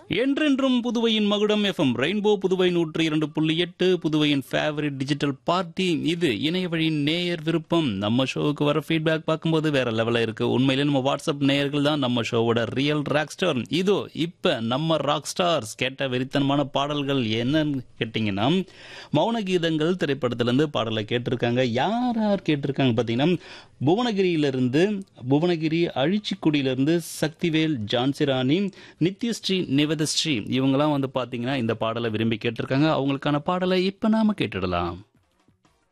என்றென்றும் புதுவையின் மகுடம் எஃப்எம் ரெயின்போ புதுவை நூற்றி இரண்டு புள்ளி எட்டு புதுவையின் ஃபேவரட் டிஜிட்டல் பார்ட்டி இது இணைய வழி நேயர் விருப்பம் நம்ம ஷோவுக்கு வர ஃபீட்பேக் பார்க்கும்போது வேற லெவலில் இருக்கு உண்மையிலே நம்ம வாட்ஸ்அப் நேயர்கள் தான் நம்ம ஷோவோட ரியல் ராக் ஸ்டார் இதோ இப்ப நம்ம ராக் ஸ்டார்ஸ் கேட்ட வெறித்தனமான பாடல்கள் என்னன்னு கேட்டீங்கன்னா மௌன கீதங்கள் திரைப்படத்திலிருந்து பாடலை கேட்டிருக்காங்க யார் யார் கேட்டிருக்காங்க பார்த்தீங்கன்னா புவனகிரியிலிருந்து புவனகிரி அழிச்சிக்குடியிலிருந்து சக்திவேல் ஜான்சிராணி நித்யஸ்ரீ நிவேதஸ்ரீ இவங்கெல்லாம் வந்து பார்த்தீங்கன்னா இந்த பாடலை விரும்பி கேட்டிருக்காங்க அவங்களுக்கான பாடலை இப்போ நாம கேட்டுடலாம்